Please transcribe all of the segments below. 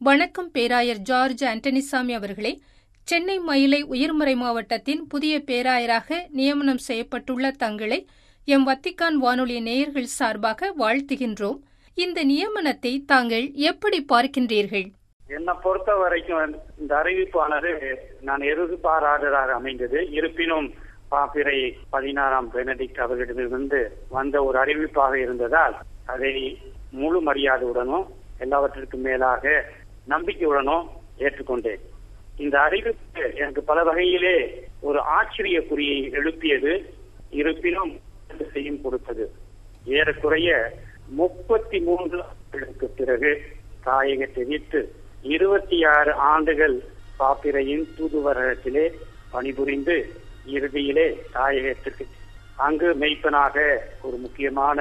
வணக்கம் பேராயர் ஜார்ஜ் ஆண்டனிசாமி அவர்களே சென்னை மயிலை உயர்மறை மாவட்டத்தின் புதிய பேராயராக நியமனம் செய்யப்பட்டுள்ள தங்களை எம் வத்திக்கான் வானொலி நேயர்கள் சார்பாக வாழ்த்துகின்றோம் இந்த நியமனத்தை தாங்கள் எப்படி பார்க்கின்றீர்கள் என்னை பொறுத்த வரைக்கும் இந்த அறிவிப்பானது நான் எதிர்பாராததாக அமைந்தது இருப்பினும் பாப்பிரை பதினாறாம் பெனடிக்ட் அவர்களிடமிருந்து வந்த ஒரு அறிவிப்பாக இருந்ததால் அதை முழு மரியாதையுடனும் எல்லாவற்றிற்கும் மேலாக நம்பிக்கையுடனும் ஏற்றுக்கொண்டேன் இந்த அறிவிப்பு எனக்கு பல வகையிலே ஒரு ஆச்சரியக்குறியை எழுப்பியது இருப்பினும் செய்யும் கொடுத்தது ஏறக்குறைய முப்பத்தி மூன்று ஆண்டுகளுக்கு பிறகு தாயகத்தை விட்டு இருபத்தி ஆறு ஆண்டுகள் பாப்பிரையின் தூதுவரகத்திலே பணிபுரிந்து இறுதியிலே தாயகத்திற்கு அங்கு மெய்ப்பனாக ஒரு முக்கியமான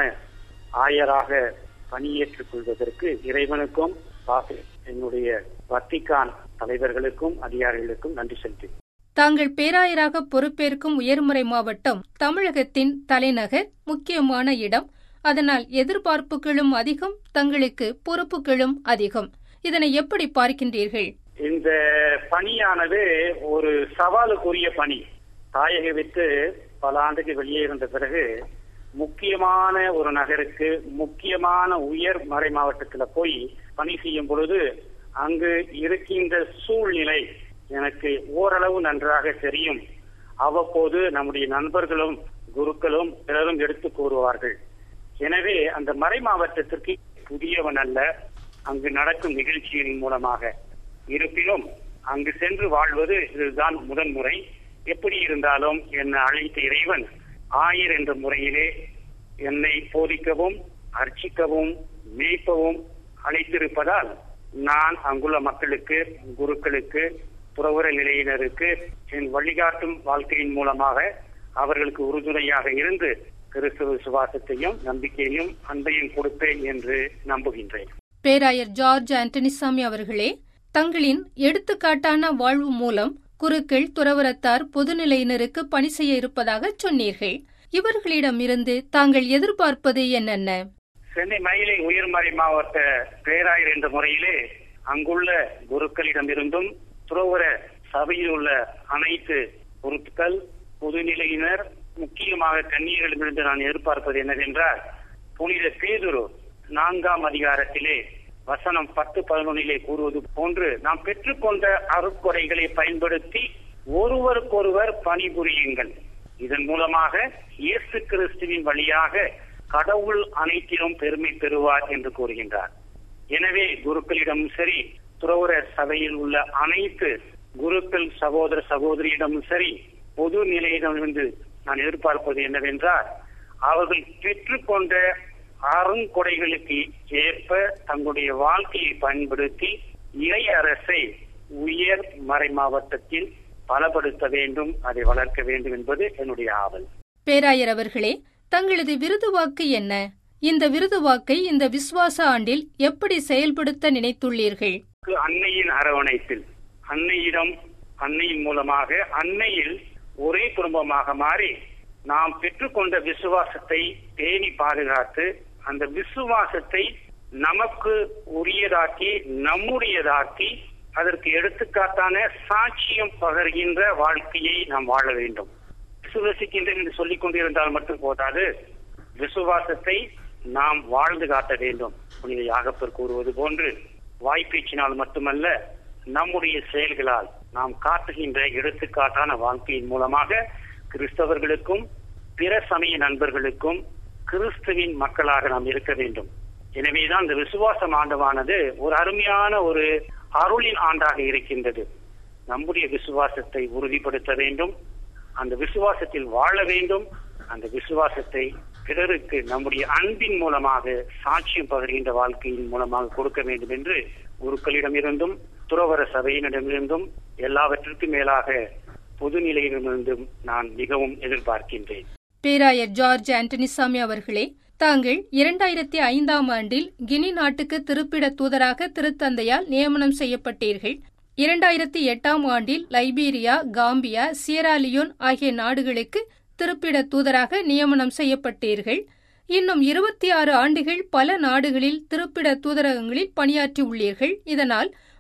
ஆயராக பணியேற்றுக் கொள்வதற்கு இறைவனுக்கும் என்னுடைய வத்திக்கான் தலைவர்களுக்கும் அதிகாரிகளுக்கும் நன்றி செலுத்தினேன் தாங்கள் பேராயராக பொறுப்பேற்கும் உயர்முறை மாவட்டம் தமிழகத்தின் தலைநகர் முக்கியமான இடம் அதனால் எதிர்பார்ப்புகளும் அதிகம் தங்களுக்கு பொறுப்புகளும் அதிகம் இதனை எப்படி பார்க்கின்றீர்கள் இந்த பணியானது ஒரு சவாலுக்குரிய பணி தாயகை விட்டு பல ஆண்டுக்கு வெளியே இருந்த பிறகு முக்கியமான ஒரு நகருக்கு முக்கியமான உயர் மறை மாவட்டத்துல போய் பணி செய்யும் பொழுது அங்கு இருக்கின்ற சூழ்நிலை எனக்கு ஓரளவு நன்றாக தெரியும் அவ்வப்போது நம்முடைய நண்பர்களும் குருக்களும் பிறரும் எடுத்து கூறுவார்கள் எனவே அந்த மறை மாவட்டத்திற்கு புதியவன் அல்ல அங்கு நடக்கும் நிகழ்ச்சியின் மூலமாக இருப்பினும் அங்கு சென்று வாழ்வது இதுதான் முதன்முறை எப்படி இருந்தாலும் என்னை அழைத்த இறைவன் ஆயர் என்ற முறையிலே என்னை போதிக்கவும் அர்ச்சிக்கவும் மேய்ப்பவும் அழைத்திருப்பதால் நான் அங்குள்ள மக்களுக்கு குருக்களுக்கு புறவுற நிலையினருக்கு என் வழிகாட்டும் வாழ்க்கையின் மூலமாக அவர்களுக்கு உறுதுணையாக இருந்து கிறிஸ்துவ விசுவாசத்தையும் நம்பிக்கையையும் அன்பையும் கொடுப்பேன் என்று நம்புகின்றேன் பேராயர் ஜார்ஜ் ஆண்டனிசாமி அவர்களே தங்களின் எடுத்துக்காட்டான வாழ்வு மூலம் குருக்கள் துறவரத்தார் பொதுநிலையினருக்கு பணி செய்ய இருப்பதாக சொன்னீர்கள் இவர்களிடமிருந்து தாங்கள் எதிர்பார்ப்பது என்னென்ன சென்னை மயிலை உயர்மறை மாவட்ட பேராயர் என்ற முறையிலே அங்குள்ள குருக்களிடமிருந்தும் துறவர சபையில் உள்ள அனைத்து பொருட்கள் பொதுநிலையினர் முக்கியமாக கன்னியர்களிடமிருந்து நான் எதிர்பார்ப்பது என்னவென்றால் புனித பேதுரு நான்காம் அதிகாரத்திலே வசனம் பத்து பதினொன்னிலே கூறுவது போன்று நாம் பெற்றுக்கொண்ட அருட்கொடைகளை பயன்படுத்தி ஒருவருக்கொருவர் பணிபுரியுங்கள் இதன் மூலமாக இயேசு கிறிஸ்துவின் வழியாக கடவுள் அனைத்திலும் பெருமை பெறுவார் என்று கூறுகின்றார் எனவே குருக்களிடம் சரி துறவுர சபையில் உள்ள அனைத்து குருக்கள் சகோதர சகோதரியிடமும் சரி பொது நிலையிடமிருந்து நான் எதிர்பார்ப்பது என்னவென்றால் அவர்கள் பெற்றுக்கொண்ட அருங்கொடைகளுக்கு ஏற்ப தங்களுடைய வாழ்க்கையை பயன்படுத்தி இறை அரசை உயர் மறை மாவட்டத்தில் பலப்படுத்த வேண்டும் அதை வளர்க்க வேண்டும் என்பது என்னுடைய ஆவல் பேராயர் அவர்களே தங்களது விருது வாக்கு என்ன இந்த விருது வாக்கை இந்த விசுவாச ஆண்டில் எப்படி செயல்படுத்த நினைத்துள்ளீர்கள் அன்னையின் அரவணைப்பில் அன்னையிடம் அன்னையின் மூலமாக அன்னையில் ஒரே குடும்பமாக மாறி நாம் பெற்றுக்கொண்ட விசுவாசத்தை பேணி பாதுகாத்து அந்த விசுவாசத்தை நமக்கு உரியதாக்கி நம்முடையதாக்கி அதற்கு எடுத்துக்காட்டான சாட்சியம் பகர்கின்ற வாழ்க்கையை நாம் வாழ வேண்டும் விசுவசிக்கின்றேன் என்று சொல்லிக் கொண்டிருந்தால் மட்டும் போதாது விசுவாசத்தை நாம் வாழ்ந்து காட்ட வேண்டும் புனித யாகப்பர் கூறுவது போன்று வாய்ப்பேச்சினால் மட்டுமல்ல நம்முடைய செயல்களால் நாம் காட்டுகின்ற எடுத்துக்காட்டான வாழ்க்கையின் மூலமாக கிறிஸ்தவர்களுக்கும் பிற சமய நண்பர்களுக்கும் கிறிஸ்துவின் மக்களாக நாம் இருக்க வேண்டும் எனவேதான் இந்த விசுவாசம் ஆண்டவானது ஒரு அருமையான ஒரு அருளின் ஆண்டாக இருக்கின்றது நம்முடைய விசுவாசத்தை உறுதிப்படுத்த வேண்டும் அந்த விசுவாசத்தில் வாழ வேண்டும் அந்த விசுவாசத்தை பிறருக்கு நம்முடைய அன்பின் மூலமாக சாட்சியம் பகிர்கின்ற வாழ்க்கையின் மூலமாக கொடுக்க வேண்டும் என்று குருக்களிடமிருந்தும் துறவர சபையினரிடமிருந்தும் எல்லாவற்றிற்கும் மேலாக பொதுநிலையிடமிருந்தும் நான் மிகவும் எதிர்பார்க்கின்றேன் பேராயர் ஜார்ஜ் ஆண்டனிசாமி அவர்களே தாங்கள் இரண்டாயிரத்தி ஐந்தாம் ஆண்டில் கினி நாட்டுக்கு திருப்பிட தூதராக திருத்தந்தையால் நியமனம் செய்யப்பட்டீர்கள் இரண்டாயிரத்தி எட்டாம் ஆண்டில் லைபீரியா காம்பியா சியராலியோன் ஆகிய நாடுகளுக்கு திருப்பிட தூதராக நியமனம் செய்யப்பட்டீர்கள் இன்னும் இருபத்தி ஆறு ஆண்டுகள் பல நாடுகளில் திருப்பிட தூதரகங்களில் பணியாற்றி உள்ளீர்கள் இதனால்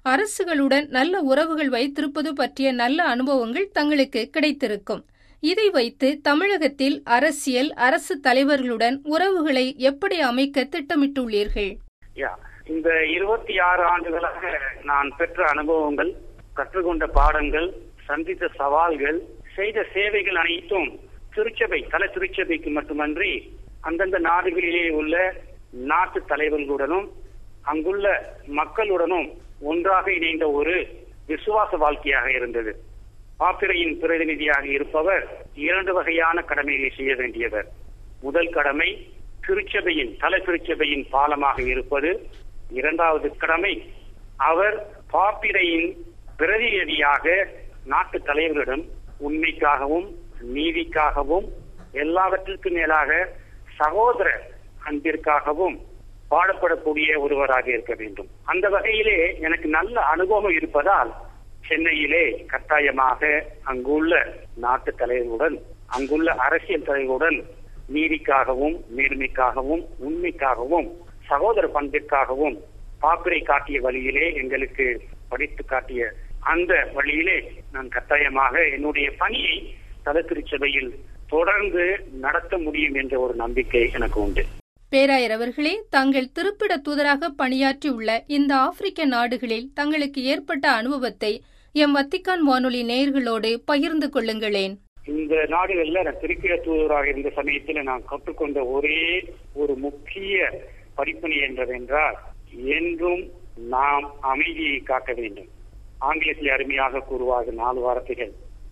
அரசுகளுடன் நல்ல உறவுகள் வைத்திருப்பது பற்றிய நல்ல அனுபவங்கள் தங்களுக்கு கிடைத்திருக்கும் இதை வைத்து தமிழகத்தில் அரசியல் அரசு தலைவர்களுடன் உறவுகளை எப்படி அமைக்க திட்டமிட்டுள்ளீர்கள் யா இந்த இருபத்தி ஆறு ஆண்டுகளாக நான் பெற்ற அனுபவங்கள் கற்றுக்கொண்ட பாடங்கள் சந்தித்த சவால்கள் செய்த சேவைகள் அனைத்தும் திருச்சபை தல திருச்சபைக்கு மட்டுமன்றி அந்தந்த நாடுகளிலே உள்ள நாட்டு தலைவர்களுடனும் அங்குள்ள மக்களுடனும் ஒன்றாக இணைந்த ஒரு விசுவாச வாழ்க்கையாக இருந்தது பாப்பிரையின் பிரதிநிதியாக இருப்பவர் இரண்டு வகையான கடமைகளை செய்ய வேண்டியவர் முதல் கடமை திருச்சபையின் தல திருச்சபையின் பாலமாக இருப்பது இரண்டாவது கடமை அவர் பாப்பிரையின் பிரதிநிதியாக நாட்டு தலைவர்களிடம் உண்மைக்காகவும் நீதிக்காகவும் எல்லாவற்றிற்கும் மேலாக சகோதர அன்பிற்காகவும் பாடப்படக்கூடிய ஒருவராக இருக்க வேண்டும் அந்த வகையிலே எனக்கு நல்ல அனுபவம் இருப்பதால் சென்னையிலே கட்டாயமாக அங்குள்ள நாட்டு தலைவர்களுடன் அங்குள்ள அரசியல் தலைவர்களுடன் நீதிக்காகவும் நேர்மைக்காகவும் உண்மைக்காகவும் சகோதர பண்பிற்காகவும் பாப்பிரை காட்டிய வழியிலே எங்களுக்கு படித்து காட்டிய அந்த வழியிலே நான் கட்டாயமாக என்னுடைய பணியை தலத்திருச்சபையில் தொடர்ந்து நடத்த முடியும் என்ற ஒரு நம்பிக்கை எனக்கு உண்டு பேராயர் அவர்களே தாங்கள் திருப்பிட தூதராக பணியாற்றியுள்ள இந்த ஆப்பிரிக்க நாடுகளில் தங்களுக்கு ஏற்பட்ட அனுபவத்தை எம் வத்திக்கான் வானொலி நேயர்களோடு பகிர்ந்து கொள்ளுங்களேன் இந்த நாடுகள்ல நான் திருப்பிட தூதராக இருந்த சமயத்தில் நான் கற்றுக்கொண்ட ஒரே ஒரு முக்கிய படிப்பினை என்றதென்றால் என்றும் நாம் அமைதியை காக்க வேண்டும் ஆங்கிலத்தில் அருமையாக கூறுவார்கள் நாலு வார்த்தைகள்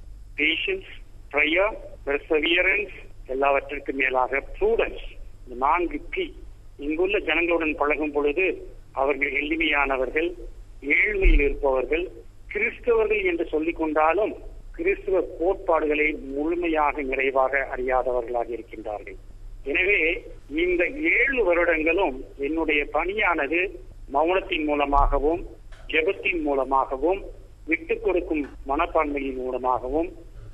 பேஷன்ஸ் ப்ரையர் பெர்சவியரன்ஸ் எல்லாவற்றிற்கும் மேலாக ப்ரூடன்ஸ் இந்த நான்கு பி இங்குள்ள ஜனங்களுடன் பழகும் பொழுது அவர்கள் எளிமையானவர்கள் ஏழ்மையில் இருப்பவர்கள் கிறிஸ்தவர்கள் என்று சொல்லிக் கொண்டாலும் கிறிஸ்துவ கோட்பாடுகளை முழுமையாக நிறைவாக அறியாதவர்களாக இருக்கின்றார்கள் எனவே இந்த ஏழு வருடங்களும் என்னுடைய பணியானது மௌனத்தின் மூலமாகவும் ஜெபத்தின் மூலமாகவும் விட்டுக் கொடுக்கும் மனப்பான்மையின் மூலமாகவும்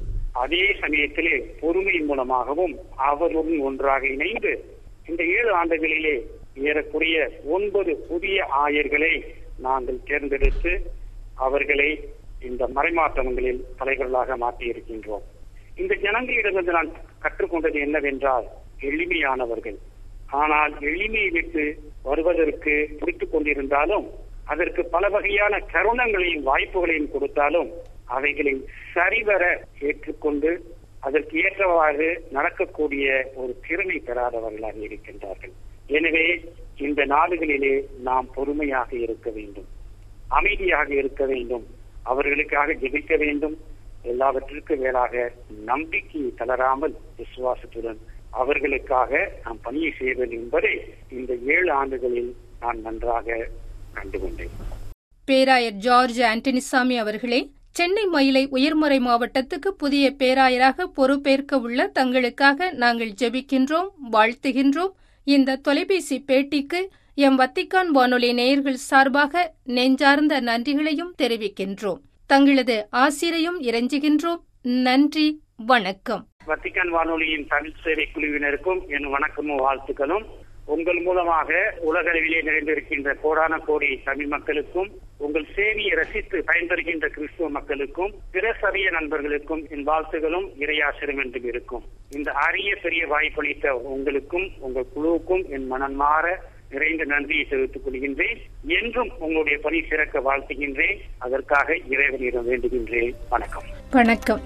அதே சமயத்திலே பொறுமையின் மூலமாகவும் அவர்களுடன் ஒன்றாக இணைந்து இந்த ஏழு ஆண்டுகளிலே ஏறக்குறைய ஒன்பது புதிய ஆயர்களை நாங்கள் தேர்ந்தெடுத்து அவர்களை இந்த மறைமாற்றங்களில் தலைவர்களாக மாற்றி இருக்கின்றோம் இந்த ஜனங்களிடமிருந்து நான் கற்றுக்கொண்டது என்னவென்றால் எளிமையானவர்கள் ஆனால் எளிமையை விட்டு வருவதற்கு பிடித்துக் கொண்டிருந்தாலும் அதற்கு பல வகையான கருணங்களையும் வாய்ப்புகளையும் கொடுத்தாலும் அவைகளை சரிவர ஏற்றுக்கொண்டு அதற்கு ஏற்றவாறு நடக்கக்கூடிய ஒரு திறமை பெறாதவர்களாக இருக்கின்றார்கள் எனவே இந்த நாடுகளிலே நாம் பொறுமையாக இருக்க வேண்டும் அமைதியாக இருக்க வேண்டும் அவர்களுக்காக ஜெபிக்க வேண்டும் எல்லாவற்றிற்கும் மேலாக நம்பிக்கையை தளராமல் விசுவாசத்துடன் அவர்களுக்காக நாம் பணியை செய்ய வேண்டும் என்பதை இந்த ஏழு ஆண்டுகளில் நான் நன்றாக கண்டுகொண்டேன் பேராயர் ஜார்ஜ் ஆண்டனிசாமி அவர்களே சென்னை மயிலை உயர்மறை மாவட்டத்துக்கு புதிய பேராயராக பொறுப்பேற்க உள்ள தங்களுக்காக நாங்கள் ஜெபிக்கின்றோம் வாழ்த்துகின்றோம் இந்த தொலைபேசி பேட்டிக்கு எம் வத்திக்கான் வானொலி நேயர்கள் சார்பாக நெஞ்சார்ந்த நன்றிகளையும் தெரிவிக்கின்றோம் தங்களது ஆசிரையும் இறைஞ்சுகின்றோம் நன்றி வணக்கம் வத்திக்கான் வானொலியின் தமிழ் சேவை குழுவினருக்கும் என் வணக்கமும் வாழ்த்துக்களும் உங்கள் மூலமாக உலகளவிலே நிறைந்திருக்கின்ற கோடான கோடி தமிழ் மக்களுக்கும் உங்கள் சேவையை ரசித்து பயன்பெறுகின்ற கிறிஸ்துவ மக்களுக்கும் பிற சரிய நண்பர்களுக்கும் என் வாழ்த்துகளும் இரையாசிரம் என்றும் இருக்கும் இந்த அரிய பெரிய வாய்ப்பளித்த உங்களுக்கும் உங்கள் குழுவுக்கும் என் மனம் மாற நிறைந்த நன்றியை தெரிவித்துக் கொள்கின்றேன் என்றும் உங்களுடைய பணி சிறக்க வாழ்த்துகின்றேன் அதற்காக இறைவனிடம் வேண்டுகின்றேன் வணக்கம் வணக்கம்